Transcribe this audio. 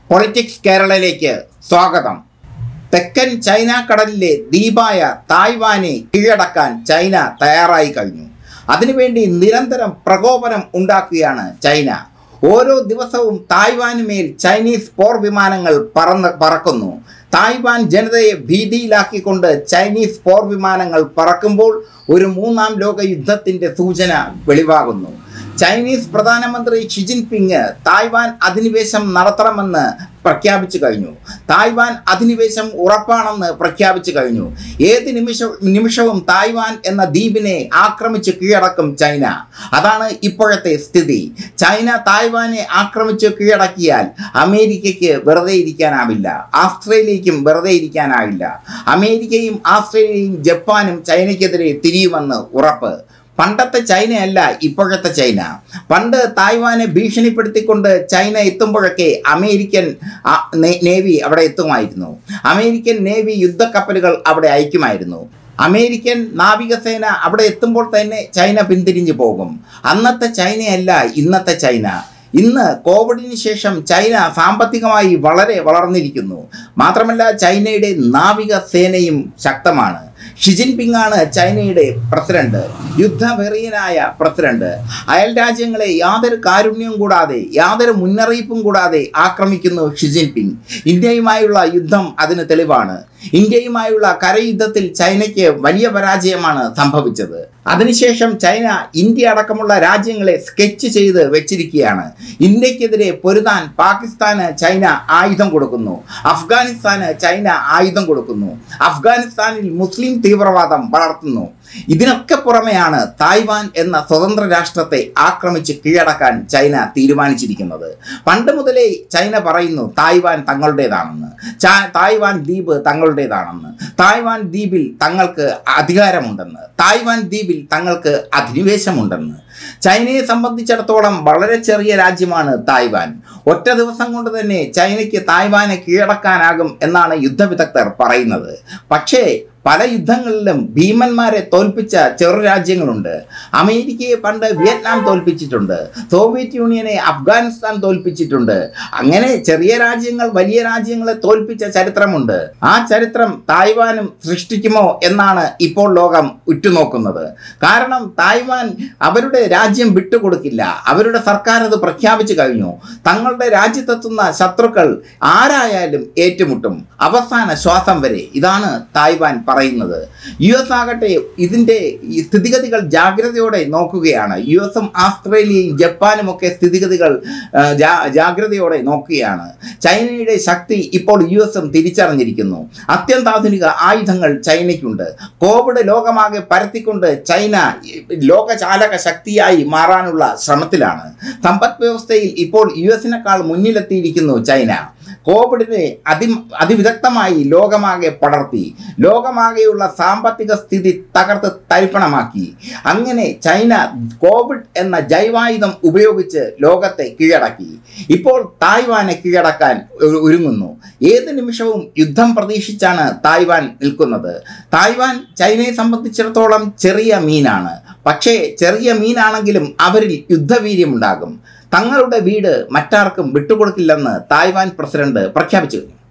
politics കേരളയിലേക്ക് സ്വാഗതം തെക്കൻ China കടലിലെ ദ്വീപായ തായ്വാനെ കീഴടക്കാൻ ചൈന തയ്യാറായി കഴിഞ്ഞു അതിനുവേണ്ടി നിരന്തരം പ്രകോപനം ഉണ്ടാക്കുകയാണ് ചൈന ഓരോ ദിവസവും തായ്വാനുമേൽ ചൈനീസ് പോർ വിമാനങ്ങൾ പറന്ന് പറക്കുന്നു തായ്വാൻ ജനതയെ ഭീതിയിലാക്കിക്കൊണ്ട് ചൈനീസ് പോർ വിമാനങ്ങൾ പറക്കുമ്പോൾ ഒരു മൂന്നാം ലോക യുദ്ധത്തിന്റെ സൂചന വെളിവാകുന്നു ചൈനീസ് പ്രധാനമന്ത്രി ഷി ജിൻപിങ് തായ്വാൻ അധിനിവേശം നടത്തണമെന്ന് പ്രഖ്യാപിച്ചു കഴിഞ്ഞു തായ്വാൻ അധിനിവേശം ഉറപ്പാണെന്ന് പ്രഖ്യാപിച്ചു കഴിഞ്ഞു ഏത് നിമിഷ നിമിഷവും തായ്വാൻ എന്ന ദ്വീപിനെ ആക്രമിച്ച് കീഴടക്കും ചൈന അതാണ് ഇപ്പോഴത്തെ സ്ഥിതി ചൈന തായ്വാനെ ആക്രമിച്ച് കീഴടക്കിയാൽ അമേരിക്കയ്ക്ക് വെറുതെ ഇരിക്കാനാവില്ല ആസ്ട്രേലിയയ്ക്കും വെറുതെ ഇരിക്കാനാവില്ല അമേരിക്കയും ആസ്ട്രേലിയയും ജപ്പാനും ചൈനയ്ക്കെതിരെ തിരിയുമെന്ന് ഉറപ്പ് പണ്ടത്തെ ചൈനയല്ല ഇപ്പോഴത്തെ ചൈന പണ്ട് തായ്വാനെ ഭീഷണിപ്പെടുത്തിക്കൊണ്ട് ചൈന എത്തുമ്പോഴൊക്കെ അമേരിക്കൻ ആ, നേ- നേവി അവിടെ എത്തുമായിരുന്നു അമേരിക്കൻ നേവി യുദ്ധക്കപ്പലുകൾ അവിടെ അയക്കുമായിരുന്നു അമേരിക്കൻ നാവികസേന അവിടെ എത്തുമ്പോൾ തന്നെ ചൈന പിന്തിരിഞ്ഞു പോകും അന്നത്തെ ചൈനയല്ല ഇന്നത്തെ ചൈന ഇന്ന് കോവിഡിന് ശേഷം ചൈന സാമ്പത്തികമായി വളരെ വളർന്നിരിക്കുന്നു മാത്രമല്ല ചൈനയുടെ നാവിക സേനയും ശക്തമാണ് ഷി ജിൻപിങ് ആണ് ചൈനയുടെ പ്രസിഡന്റ് യുദ്ധവെറിയനായ പ്രസിഡന്റ് അയൽ രാജ്യങ്ങളെ യാതൊരു കാരുണ്യവും കൂടാതെ യാതൊരു മുന്നറിയിപ്പും കൂടാതെ ആക്രമിക്കുന്നു ഷി ജിൻപിങ് ഇന്ത്യയുമായുള്ള യുദ്ധം അതിന് തെളിവാണ് ഇന്ത്യയുമായുള്ള കരയുദ്ധത്തിൽ ചൈനയ്ക്ക് വലിയ പരാജയമാണ് സംഭവിച്ചത് അതിനുശേഷം ചൈന ഇന്ത്യ അടക്കമുള്ള രാജ്യങ്ങളെ സ്കെച്ച് ചെയ്ത് വെച്ചിരിക്കുകയാണ് ഇന്ത്യക്കെതിരെ പൊരുതാൻ പാകിസ്ഥാന് ചൈന ആയുധം കൊടുക്കുന്നു അഫ്ഗാനിസ്ഥാന് ചൈന ആയുധം കൊടുക്കുന്നു അഫ്ഗാനിസ്ഥാനിൽ മുസ്ലിം തീവ്രവാദം വളർത്തുന്നു ഇതിനൊക്കെ പുറമെയാണ് തായ്വാൻ എന്ന സ്വതന്ത്ര രാഷ്ട്രത്തെ ആക്രമിച്ച് കീഴടക്കാൻ ചൈന തീരുമാനിച്ചിരിക്കുന്നത് പണ്ട് മുതലേ ചൈന പറയുന്നു തായ്വാൻ തങ്ങളുടേതാണെന്ന് ചാ- തായ്വാൻ ദ്വീപ് തങ്ങളുടേതാണെന്ന് തായ്വാൻ ദ്വീപിൽ തങ്ങൾക്ക് അധികാരമുണ്ടെന്ന് തായ്വാൻ ദ്വീപിൽ തങ്ങൾക്ക് അധിനിവേശമുണ്ടെന്ന് ചൈനയെ സംബന്ധിച്ചിടത്തോളം വളരെ ചെറിയ രാജ്യമാണ് തായ്വാൻ ഒറ്റ ദിവസം കൊണ്ട് തന്നെ ചൈനയ്ക്ക് തായ്വാനെ കീഴടക്കാനാകും എന്നാണ് യുദ്ധവിദഗ്ധർ പറയുന്നത് പക്ഷേ പല യുദ്ധങ്ങളിലും ഭീമന്മാരെ തോൽപ്പിച്ച ചെറു രാജ്യങ്ങളുണ്ട് അമേരിക്കയെ പണ്ട് വിയറ്റ്നാം തോൽപ്പിച്ചിട്ടുണ്ട് സോവിയറ്റ് യൂണിയനെ അഫ്ഗാനിസ്ഥാൻ തോൽപ്പിച്ചിട്ടുണ്ട് അങ്ങനെ ചെറിയ രാജ്യങ്ങൾ വലിയ രാജ്യങ്ങളെ തോൽപ്പിച്ച ചരിത്രമുണ്ട് ആ ചരിത്രം തായ്വാനും സൃഷ്ടിക്കുമോ എന്നാണ് ഇപ്പോൾ ലോകം ഉറ്റുനോക്കുന്നത് കാരണം തായ്വാൻ അവരുടെ രാജ്യം വിട്ടുകൊടുക്കില്ല അവരുടെ സർക്കാർ അത് പ്രഖ്യാപിച്ചു കഴിഞ്ഞു തങ്ങളുടെ രാജ്യത്തെത്തുന്ന ശത്രുക്കൾ ആരായാലും ഏറ്റുമുട്ടും അവസാന ശ്വാസം വരെ ഇതാണ് തായ്വാൻ പറയുന്നത് യു എസ് ആകട്ടെ ഇതിൻ്റെ ഈ സ്ഥിതിഗതികൾ ജാഗ്രതയോടെ നോക്കുകയാണ് യു എസും ആസ്ട്രേലിയയും ജപ്പാനും ഒക്കെ സ്ഥിതിഗതികൾ ആ, ജാ- ജാഗ്രതയോടെ നോക്കുകയാണ് ചൈനയുടെ ശക്തി ഇപ്പോൾ യു എസും തിരിച്ചറിഞ്ഞിരിക്കുന്നു അത്യന്താധുനിക ആയുധങ്ങൾ ചൈനയ്ക്കുണ്ട് കോവിഡ് ലോകമാകെ പരത്തിക്കൊണ്ട് ചൈന ലോകചാലക ശക്തിയായി മാറാനുള്ള ശ്രമത്തിലാണ് സമ്പദ് വ്യവസ്ഥയിൽ ഇപ്പോൾ യു എസിനേക്കാൾ മുന്നിലെത്തിയിരിക്കുന്നു ചൈന കോവിഡിനെ അതി അതിവിദഗ്ധമായി ലോകമാകെ പടർത്തി ലോകമാകെയുള്ള സാമ്പത്തിക സ്ഥിതി തകർത്ത് തരിപ്പണമാക്കി അങ്ങനെ ചൈന കോവിഡ് എന്ന ജൈവായുധം ഉപയോഗിച്ച് ലോകത്തെ കീഴടക്കി ഇപ്പോൾ തായ്വാനെ കീഴടക്കാൻ ഒരു- ഒരുങ്ങുന്നു ഏത് നിമിഷവും യുദ്ധം പ്രതീക്ഷിച്ചാണ് തായ്വാൻ നിൽക്കുന്നത് തായ്വാൻ ചൈനയെ സംബന്ധിച്ചിടത്തോളം ചെറിയ മീനാണ് പക്ഷേ ചെറിയ മീനാണെങ്കിലും അവരിൽ യുദ്ധവീര്യമുണ്ടാകും തങ്ങളുടെ വീട് മറ്റാർക്കും വിട്ടുകൊടുക്കില്ലെന്ന് തായ്വാൻ പ്രസിഡന്റ് പ്രഖ്യാപിച്ചു കഴിഞ്ഞു